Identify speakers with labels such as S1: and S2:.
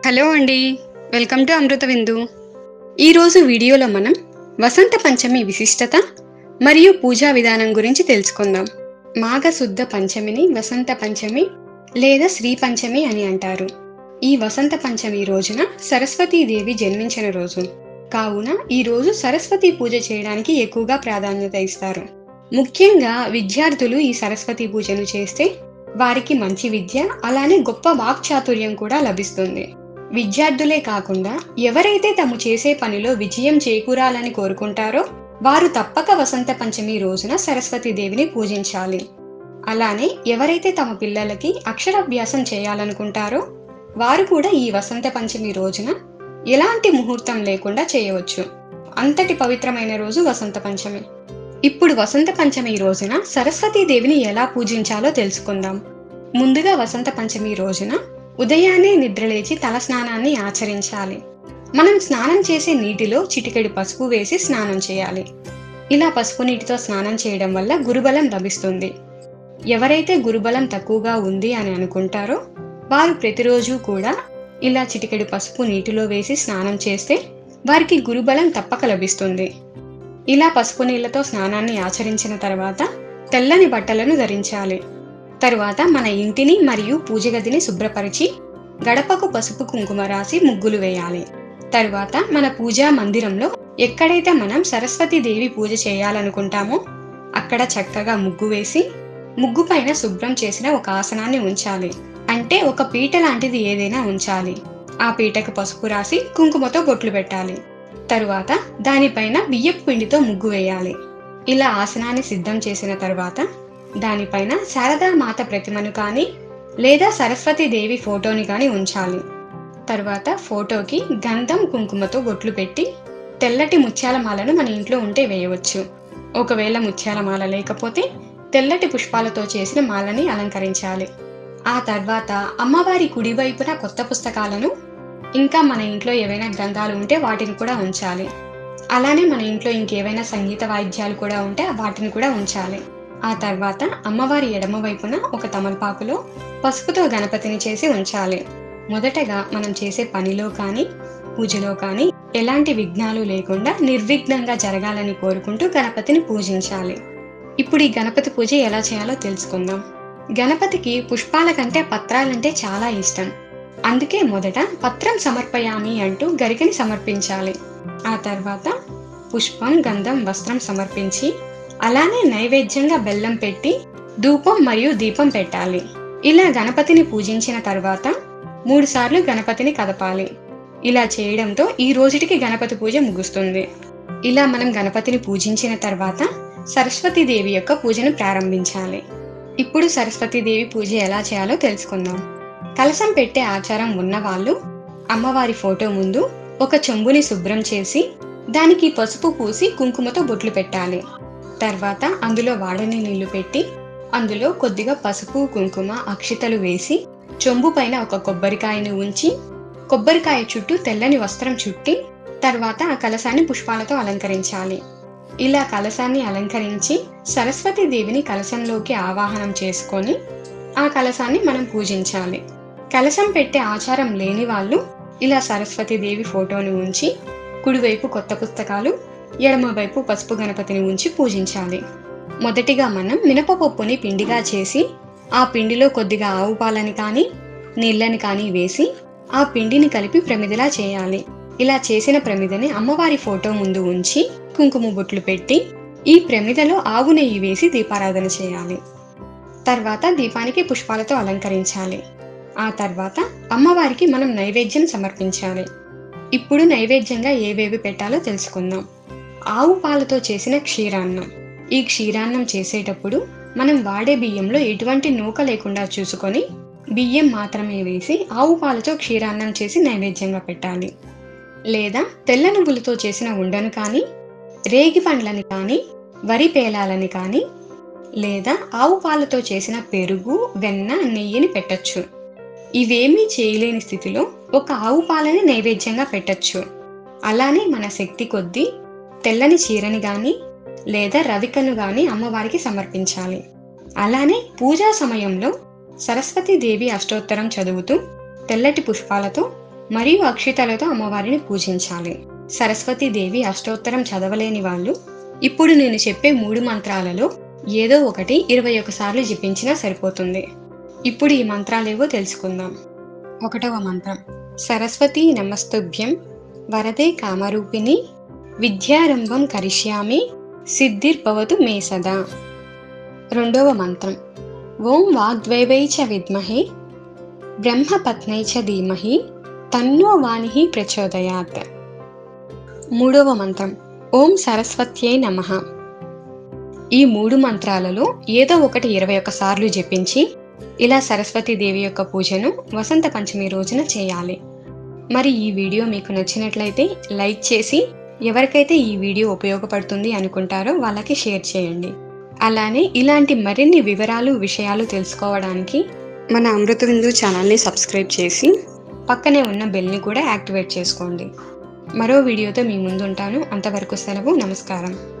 S1: hello అండి welcome to అమృత విందు ఈరోజు వీడియోలో మనం వసంత పంచమి విశిష్టత మరియు పూజా విధానం గురించి తెలుసుకుందాం మాఘ శుద్ధ పంచమిని వసంత పంచమి లేదా శ్రీ పంచమి అని అంటారు ఈ వసంత పంచమి రోజున సరస్వతీదేవి జన్మించిన రోజు కావున ఈ రోజు సరస్వతి పూజ చేయడానికి ఎక్కువగా ప్రాధాన్యత ఇస్తారు ముఖ్యంగా విద్యార్థులు ఈ సరస్వతి పూజను చేస్తే వారికి మంచి విద్య అలానే గొప్ప వాక్చాతుర్యం కూడా లభిస్తుంది విద్యార్థులే కాకుండా ఎవరైతే తాము చేసే పనిలో విజయం చేకూరాలని కోరుకుంటారో వారు తప్పక వసంత పంచమి రోజున సరస్వతి దేవిని పూజించాలి అలానే ఎవరైతే తమ పిల్లలకి అక్షరాభ్యాసం చేయాలనుకుంటారో వారు కూడా ఈ వసంత పంచమి రోజున ఎలాంటి ముహూర్తం లేకుండా చేయవచ్చు అంతటి పవిత్రమైన రోజు వసంత పంచమి ఇప్పుడు వసంత పంచమి రోజున సరస్వతీ దేవిని ఎలా పూజించాలో తెలుసుకుందాం ముందుగా వసంత పంచమి రోజున ఉదయాన్నే నిద్రలేచి తల స్నానాన్ని ఆచరించాలి మనం స్నానం చేసే నీటిలో చిటికెడు పసుపు వేసి స్నానం చేయాలి ఇలా పసుపు నీటితో స్నానం చేయడం వల్ల గురుబలం లభిస్తుంది ఎవరైతే గురుబలం తక్కువగా ఉంది అని అనుకుంటారో వారు ప్రతిరోజు కూడా ఇలా చిటికెడు పసుపు నీటిలో వేసి స్నానం చేస్తే వారికి గురుబలం తప్పక లభిస్తుంది ఇలా పసుపు నీళ్లతో స్నానాన్ని ఆచరించిన తర్వాత తెల్లని బట్టలను ధరించాలి తరువాత మన ఇంటిని మరియు పూజ గదిని శుభ్రపరిచి గడపకు పసుపు కుంకుమ రాసి ముగ్గులు వేయాలి తరువాత మన పూజా మందిరంలో ఎక్కడైతే మనం సరస్వతి దేవి పూజ చేయాలనుకుంటామో అక్కడ చక్కగా ముగ్గు వేసి ముగ్గు పైన శుభ్రం చేసిన ఒక ఆసనాన్ని ఉంచాలి అంటే ఒక పీట లాంటిది ఏదైనా ఉంచాలి ఆ పీటకు పసుపు రాసి కుంకుమతో బొట్లు పెట్టాలి తరువాత దానిపైన బియ్యపు పిండితో ముగ్గు వేయాలి ఇలా ఆసనాన్ని సిద్ధం చేసిన తరువాత దానిపైన శారదా మాత ప్రతిమను కానీ లేదా సరస్వతి దేవి ఫోటోని కానీ ఉంచాలి తర్వాత ఫోటోకి గంధం కుంకుమతో బొట్లు పెట్టి తెల్లటి ముత్యాల మాలను మన ఇంట్లో ఉంటే వేయవచ్చు ఒకవేళ ముత్యాల మాల లేకపోతే తెల్లటి పుష్పాలతో చేసిన మాలని అలంకరించాలి ఆ తర్వాత అమ్మవారి కుడివైపున కొత్త పుస్తకాలను ఇంకా మన ఇంట్లో ఏవైనా గ్రంథాలు ఉంటే వాటిని కూడా ఉంచాలి అలానే మన ఇంట్లో ఇంకేవైనా సంగీత వాయిద్యాలు కూడా ఉంటే వాటిని కూడా ఉంచాలి ఆ తర్వాత అమ్మవారి ఎడమ వైపున ఒక తమలపాకులో పసుపుతో గణపతిని చేసి ఉంచాలి మొదటగా మనం చేసే పనిలో కానీ పూజలో కానీ ఎలాంటి విఘ్నాలు లేకుండా నిర్విఘ్నంగా జరగాలని కోరుకుంటూ గణపతిని పూజించాలి ఇప్పుడు ఈ గణపతి పూజ ఎలా చేయాలో తెలుసుకుందాం గణపతికి పుష్పాల కంటే పత్రాలంటే చాలా ఇష్టం అందుకే మొదట పత్రం సమర్పయామి అంటూ గరికని సమర్పించాలి ఆ తర్వాత పుష్పం గంధం వస్త్రం సమర్పించి అలానే నైవేద్యంగా బెల్లం పెట్టి ధూపం మరియు దీపం పెట్టాలి ఇలా గణపతిని పూజించిన తర్వాత మూడు సార్లు గణపతిని కదపాలి ఇలా చేయడంతో ఈ రోజుటికి గణపతి పూజ ముగుస్తుంది ఇలా మనం గణపతిని పూజించిన తర్వాత సరస్వతీదేవి యొక్క పూజను ప్రారంభించాలి ఇప్పుడు సరస్వతీదేవి పూజ ఎలా చేయాలో తెలుసుకుందాం కలసం పెట్టే ఆచారం ఉన్నవాళ్ళు అమ్మవారి ఫోటో ముందు ఒక చెంబుని శుభ్రం చేసి దానికి పసుపు పూసి కుంకుమతో బొట్లు పెట్టాలి తర్వాత అందులో వాడని నీళ్లు పెట్టి అందులో కొద్దిగా పసుపు కుంకుమ అక్షితలు వేసి చెంబు పైన ఒక కొబ్బరికాయను ఉంచి కొబ్బరికాయ చుట్టూ తెల్లని వస్త్రం చుట్టి తర్వాత ఆ కలసాన్ని పుష్పాలతో అలంకరించాలి ఇలా కలసాన్ని అలంకరించి సరస్వతి దేవిని కలశంలోకి ఆవాహనం చేసుకొని ఆ కలసాన్ని మనం పూజించాలి కలశం పెట్టే ఆచారం లేని వాళ్ళు ఇలా సరస్వతి దేవి ఫోటోను ఉంచి కుడివైపు కొత్త పుస్తకాలు ఎడమవైపు పసుపు గణపతిని ఉంచి పూజించాలి మొదటిగా మనం మినపపప్పుని పిండిగా చేసి ఆ పిండిలో కొద్దిగా ఆవు పాలని కానీ నీళ్ళని కానీ వేసి ఆ పిండిని కలిపి ప్రమిదిలా చేయాలి ఇలా చేసిన ప్రమిదని అమ్మవారి ఫోటో ముందు ఉంచి కుంకుమ బొట్లు పెట్టి ఈ ప్రమిదలో ఆవు నెయ్యి వేసి దీపారాధన చేయాలి తర్వాత దీపానికి పుష్పాలతో అలంకరించాలి ఆ తర్వాత అమ్మవారికి మనం నైవేద్యం సమర్పించాలి ఇప్పుడు నైవేద్యంగా ఏవేవి పెట్టాలో తెలుసుకుందాం ఆవు పాలతో చేసిన క్షీరాన్నం ఈ క్షీరాన్నం చేసేటప్పుడు మనం వాడే బియ్యంలో ఎటువంటి నూక లేకుండా చూసుకొని బియ్యం మాత్రమే వేసి ఆవు పాలతో క్షీరాన్నం చేసి నైవేద్యంగా పెట్టాలి లేదా తెల్ల నువ్వులతో చేసిన ఉండను కానీ రేగి పండ్లని కానీ వరి పేలాలని కానీ లేదా ఆవు పాలతో చేసిన పెరుగు వెన్న నెయ్యిని పెట్టొచ్చు ఇవేమీ చేయలేని స్థితిలో ఒక ఆవు పాలని నైవేద్యంగా పెట్టొచ్చు అలానే మన శక్తి కొద్దీ తెల్లని చీరని గాని లేదా రవికను గాని అమ్మవారికి సమర్పించాలి అలానే పూజా సమయంలో సరస్వతీ దేవి అష్టోత్తరం చదువుతూ తెల్లటి పుష్పాలతో మరియు అక్షితలతో అమ్మవారిని పూజించాలి సరస్వతీ దేవి అష్టోత్తరం చదవలేని వాళ్ళు ఇప్పుడు నేను చెప్పే మూడు మంత్రాలలో ఏదో ఒకటి ఇరవై ఒకసార్లు జపించినా సరిపోతుంది ఇప్పుడు ఈ మంత్రాలేవో తెలుసుకుందాం ఒకటవ మంత్రం సరస్వతీ నమస్తుభ్యం వరదే కామరూపిణి విద్యారంభం కరిష్యామి సిద్ధిర్భవతు మే సదా రెండవ మంత్రం ఓం వాగ్ద్వైవై చ విద్మహే బ్రహ్మపత్నై చ ధీమహి తన్నో వాణి ప్రచోదయాత్ మూడవ మంత్రం ఓం సరస్వత్యై నమః ఈ మూడు మంత్రాలలో ఏదో ఒకటి ఇరవై ఒక్క సార్లు జపించి ఇలా సరస్వతీ దేవి యొక్క పూజను వసంత పంచమి రోజున చేయాలి మరి ఈ వీడియో మీకు నచ్చినట్లయితే లైక్ చేసి ఎవరికైతే ఈ వీడియో ఉపయోగపడుతుంది అనుకుంటారో వాళ్ళకి షేర్ చేయండి అలానే ఇలాంటి మరిన్ని వివరాలు విషయాలు తెలుసుకోవడానికి మన అమృత విందు ఛానల్ని సబ్స్క్రైబ్ చేసి పక్కనే ఉన్న బెల్ని కూడా యాక్టివేట్ చేసుకోండి మరో వీడియోతో మీ ముందుంటాను అంతవరకు సెలవు నమస్కారం